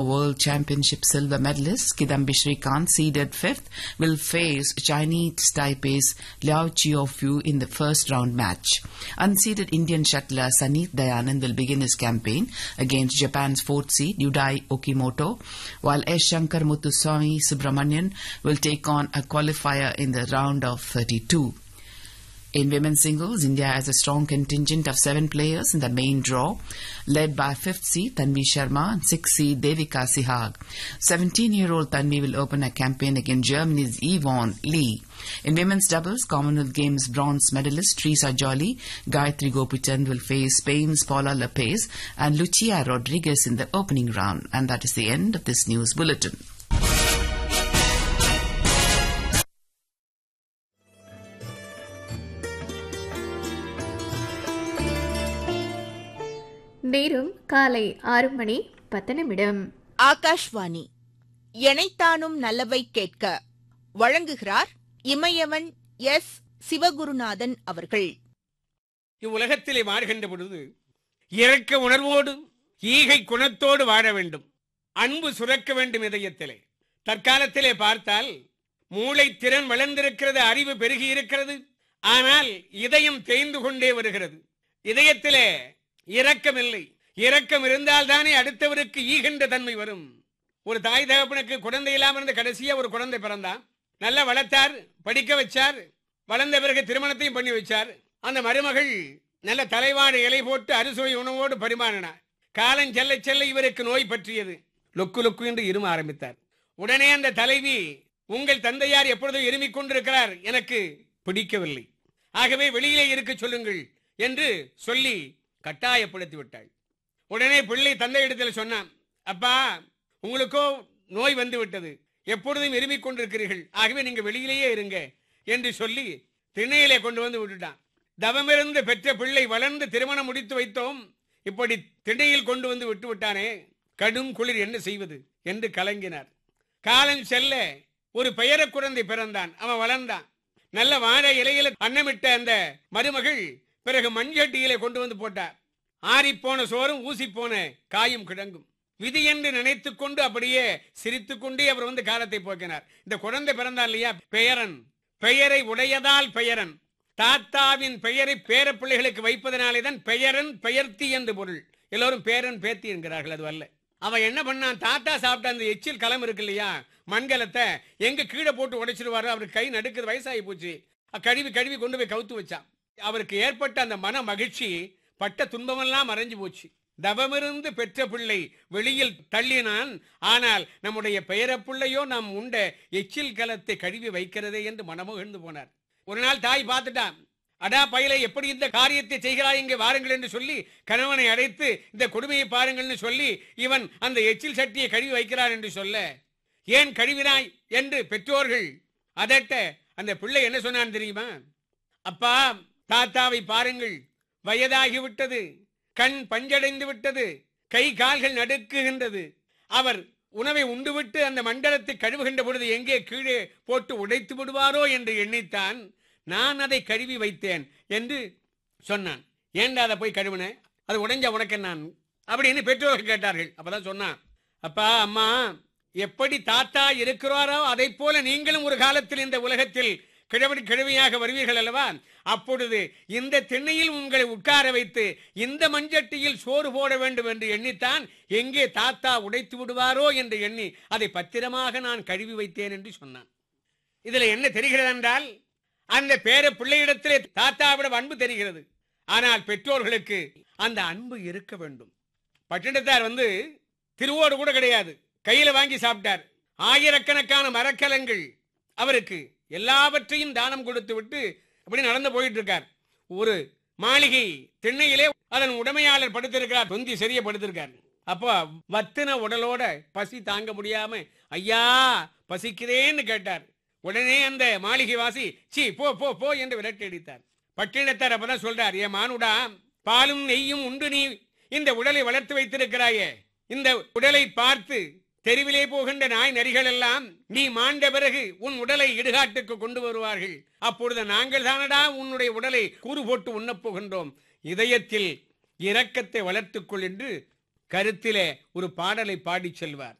World Championship silver medalist Kidambi Srikanth, seeded fifth, will face Chinese Taipei's Liao Chiaofu in the first round match. Unseeded Indian shuttler Sanit Dayanand will begin his campaign against Japan's fourth seed Yudai Okimoto, while S. Shankar Muthuswamy Subramanian will take on a qualifier in the round of 32. In women's singles, India has a strong contingent of seven players in the main draw, led by fifth seed Tanvi Sharma and sixth seed Devika Sihag. 17-year-old Tanvi will open a campaign against Germany's Yvonne Lee. In women's doubles, Commonwealth Games bronze medalist Teresa Jolly, Gayatri Gopichand will face Spain's Paula Lopez and Lucia Rodriguez in the opening round. And that is the end of this news bulletin. நேரம் காலை ஆறு மணி பத்து நிமிடம் ஆகாஷ்வாணி எனைத்தானும் நல்லவை கேட்க வழங்குகிறார் இமயவன் S Sivagurunathan அவர்கள் இவ்வுலகத்திலே வாழ்கின்ற பொழுது இரக்க உணர்வோடு ஈகை குணத்தோடு வாழ வேண்டும் அன்பு சுரக்க வேண்டும் இதயத்திலே தற்காலத்திலே பார்த்தால் மூளை திறன் வளர்ந்திருக்கிறது அறிவு பெருகி இருக்கிறது ஆனால் இதயம் தேய்ந்து கொண்டே வருகிறது இதயத்திலே இரக்கமில்லை இரக்கம் இருந்தால்தானே அடுத்தவருக்கு ஈகின்ற தன்மை வரும் ஒரு தாய் தகப்பனுக்கு குழந்தை இல்லாம இருந்த கடைசியா ஒரு குழந்தை பிறந்தான் நல்லா வளர்த்தார் படிக்க வச்சார் வளர்ந்த பிறகு திருமணத்தையும் பண்ணி வச்சார் அந்த மருமகள் நல்ல தலைவாழை இலை போட்டு அறுசுவை உணவோடு பரிமாறினார் காலம் செல்ல செல்ல இவருக்கு நோய் பற்றியது லொக்கு லொக்கு என்று இரும ஆரம்பித்தார் உடனே அந்த தலைவி உங்கள் தந்தையார் எப்பொழுதும் இருமிக் கொண்டிருக்கிறார் எனக்கு பிடிக்கவில்லை ஆகவே வெளியிலே இருக்க சொல்லுங்கள் என்று சொல்லி கட்டாயப்படுத்தி விட்டாள் உடனே பிள்ளை தந்தையிடத்தில் சொன்னான் அப்பா உங்களுக்கோ நோய் வந்து விட்டது எப்பொழுதும் இருமிக் கொண்டிருக்கிறீர்கள் ஆகவே நீங்க வெளியிலேயே இருங்க என்று சொல்லி திண்ணையிலே கொண்டு வந்து விட்டுட்டான் தவமிருந்து பெற்ற பிள்ளை வளர்ந்து திருமணம் முடித்து வைத்தோம் இப்படி திண்ணையில் கொண்டு வந்து விட்டு விட்டானே கடும் குளிர் என்ன செய்வது என்று கலங்கினார் காலம் செல்ல ஒரு பெயர குழந்தை பிறந்தான் அவன் வளர்ந்தான் நல்ல வாழை இலையில அன்னமிட்ட அந்த மருமகள் பிறகு மண்சட்டியிலே கொண்டு வந்து போட்டார் ஆறிப்போன சோறும் ஊசி போன காயும் கிடங்கும் விதி என்று நினைத்துக் கொண்டு அப்படியே சிரித்துக் கொண்டே அவர் வந்து காலத்தை போக்கினார் இந்த குழந்தை பிறந்தார் இல்லையா பெயரன் பெயரை உடையதால் பெயரன் தாத்தாவின் பெயரை பேர பிள்ளைகளுக்கு வைப்பதனாலே தான் பெயரன் பெயர்த்தி என்று பொருள் எல்லோரும் பேரன் பேத்தி என்கிறார்கள் அது அல்ல அவன் என்ன பண்ணான் தாத்தா சாப்பிட்ட அந்த எச்சில் களம் இருக்கு இல்லையா மண்கலத்தை எங்க கீழே போட்டு உடைச்சிருவாரோ அவருக்கு கை நடுக்குது வயசாகி போச்சு கழுவி கழுவி கொண்டு போய் கவுத்து வச்சான் அவருக்கு ஏற்பட்ட அந்த மன மகிழ்ச்சி பட்ட துன்பமெல்லாம் மறைஞ்சு போச்சு தவமிருந்து பெற்ற பிள்ளை வெளியில் தள்ளினான் ஆனால் நம்முடைய பெயர பிள்ளையோ நாம் உண்ட எச்சில் கலத்தை கழுவி வைக்கிறதே என்று மனமகிழ்ந்து போனார் ஒரு நாள் தாய் பார்த்துட்டான் அடா பயிலை எப்படி இந்த காரியத்தை செய்கிறாய் இங்கே வாருங்கள் என்று சொல்லி கணவனை அழைத்து இந்த கொடுமையை பாருங்கள்னு சொல்லி இவன் அந்த எச்சில் சட்டியை கழுவி வைக்கிறான் என்று சொல்ல ஏன் கழுவினாய் என்று பெற்றோர்கள் அதட்ட அந்த பிள்ளை என்ன சொன்னான் தெரியுமா அப்பா தாத்தாவை பாருங்கள் வயதாகிவிட்டது கண் பஞ்சடைந்து விட்டது கை கால்கள் நடுக்குகின்றது அவர் உணவை உண்டுவிட்டு அந்த மண்டலத்தை கழுவுகின்ற பொழுது எங்கே கீழே போட்டு உடைத்து விடுவாரோ என்று எண்ணித்தான் நான் அதை கழுவி வைத்தேன் என்று சொன்னான் ஏன்டா அதை போய் கழுவுன அது உடைஞ்ச உனக்கு நான் அப்படின்னு பெற்றோர்கள் கேட்டார்கள் அப்பதான் சொன்னான் அப்பா அம்மா எப்படி தாத்தா இருக்கிறாரோ அதை போல நீங்களும் ஒரு காலத்தில் இந்த உலகத்தில் கிழவன் கிழவியாக வருவீர்கள் அல்லவா அப்பொழுது இந்த திண்ணையில் உங்களை உட்கார வைத்து இந்த மஞ்சட்டியில் சோறு போட வேண்டும் என்று எண்ணித்தான் எங்கே தாத்தா உடைத்து விடுவாரோ என்று எண்ணி அதை பத்திரமாக நான் கழுவி வைத்தேன் என்று சொன்னான் இதுல என்ன தெரிகிறது என்றால் அந்த பேர பிள்ளையிடத்திலே தாத்தாவிடம் அன்பு தெரிகிறது ஆனால் பெற்றோர்களுக்கு அந்த அன்பு இருக்க வேண்டும் பட்டினத்தார் வந்து திருவோடு கூட கிடையாது கையில வாங்கி சாப்பிட்டார் ஆயிரக்கணக்கான மரக்கலங்கள் அவருக்கு எல்லாவற்றையும் தானம் கொடுத்து விட்டு அப்படி நடந்து போயிட்டு இருக்கார் ஒரு மாளிகை திண்ணையிலே அதன் உடைமையாளர் படுத்திருக்கிறார் தொந்தி சரிய படுத்திருக்கார் அப்போ வத்தின உடலோட பசி தாங்க முடியாம ஐயா பசிக்கிறேன்னு கேட்டார் உடனே அந்த மாளிகை வாசி சி போ போ போ என்று விரட்டி அடித்தார் பட்டினத்தார் அப்பதான் சொல்றார் ஏ மானுடா பாலும் நெய்யும் உண்டு நீ இந்த உடலை வளர்த்து வைத்திருக்கிறாயே இந்த உடலை பார்த்து தெருவிலே போகின்ற நாய் நரிகள் எல்லாம் நீ மாண்ட பிறகு உன் உடலை இடுகாட்டுக்கு கொண்டு வருவார்கள் அப்பொழுது நாங்கள் தானடா உன்னுடைய உடலை கூறு போட்டு உண்ணப் போகின்றோம் இதயத்தில் இரக்கத்தை வளர்த்துக்கொள் என்று கருத்திலே ஒரு பாடலை பாடிச் செல்வார்